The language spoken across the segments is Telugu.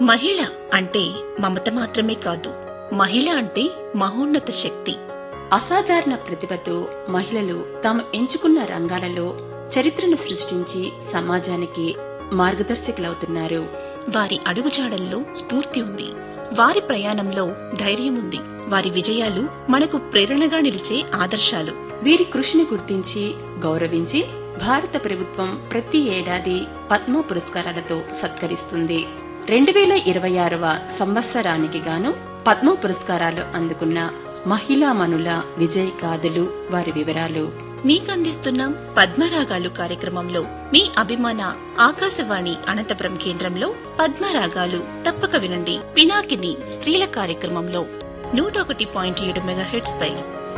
మహిళ అంటే మమత మాత్రమే కాదు మహిళ అంటే మహోన్నత శక్తి అసాధారణ ప్రతిభతో మహిళలు తాము ఎంచుకున్న రంగాలలో చరిత్రను సృష్టించి సమాజానికి మార్గదర్శకులవుతున్నారు వారి అడుగుజాడల్లో స్ఫూర్తి ఉంది వారి ప్రయాణంలో ధైర్యం ఉంది వారి విజయాలు మనకు ప్రేరణగా నిలిచే ఆదర్శాలు వీరి కృషిని గుర్తించి గౌరవించి భారత ప్రభుత్వం ప్రతి ఏడాది పద్మ పురస్కారాలతో సత్కరిస్తుంది రెండు వేల ఇరవై ఆరవ సంవత్సరానికి గాను పద్మ పురస్కారాలు అందుకున్న మహిళామణుల విజయ్ గాథలు వారి వివరాలు మీకందిస్తున్నాం పద్మరాగాలు కార్యక్రమంలో మీ అభిమాన ఆకాశవాణి అనంతపురం కేంద్రంలో పద్మరాగాలు తప్పక వినండి పినాకిని స్త్రీల కార్యక్రమంలో నూట ఒకటి పాయింట్ ఏడు మెగాహెట్స్ పై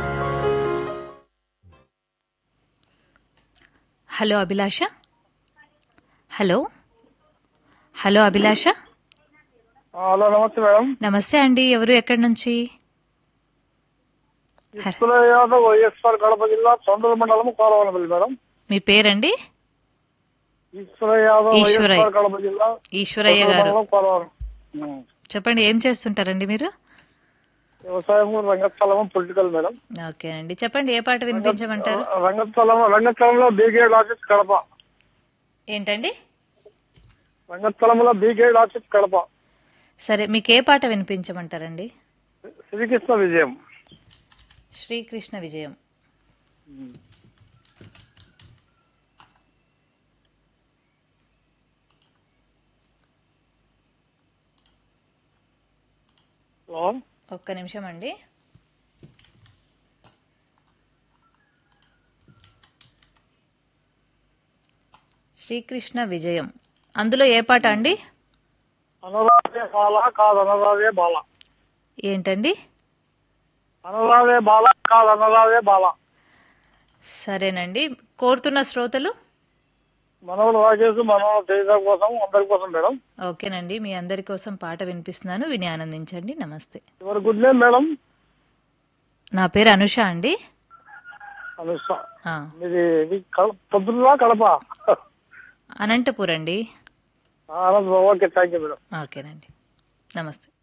hello Abhilasha hello hello Abhilasha hello నమస్తే మేడం నమస్తే అండి ఎవరు ఎక్కడి నుంచి ఇస్తుల యాదవ్ వైఎస్ఆర్ కడప జిల్లా తొండూరు మండలం కోరవనపల్లి మేడం మీ పేరండి ఈశ్వర యాదవ్ ఈశ్వరయ్య. వైఎస్ఆర్ కడప జిల్లా ఈశ్వరయ్య తొండూరు గారు మండలం కోరవరం ఉం. చెప్పండి ఏం చేస్తుంటారండి మీరు వ్యవసాయం రంగస్థలం పొలిటికల్ మేడం ఓకేనండి చెప్పండి ఏ పాట వినిపించమంటారు రంగస్థలం రంగస్థలంలో బీగేడ్ ఆఫీస్ కడప ఏంటండి రంగస్థలంలో బీగేడ్ ఆఫీస్ కడప సరే మీకు ఏ పాట వినిపించమంటారండి శ్రీకృష్ణ విజయం శ్రీకృష్ణ విజయం హలో ఒక్క నిమిషం అండి శ్రీకృష్ణ విజయం అందులో ఏ పాట అండి అనురాధే బాల కాదు అనురాధే బాల ఏంటండి అనురాధే బాల కాదు అనురాధే బాల సరేనండి కోరుతున్న శ్రోతలు మనవడు రాజేష్ మనవడు తేజ కోసం అందరి కోసం మేడం ఓకేనండి మీ అందరి కోసం పాట వినిపిస్తున్నాను విని ఆనందించండి నమస్తే ఎవరి గుడ్ నేమ్ మేడం నా పేరు అనుష అండి అనుష ఆ, మీది ఇది కడ- పొద్దున్న కడప అనంతపూర్ అండి Anand okay thank you madam ఓకేనండి నమస్తే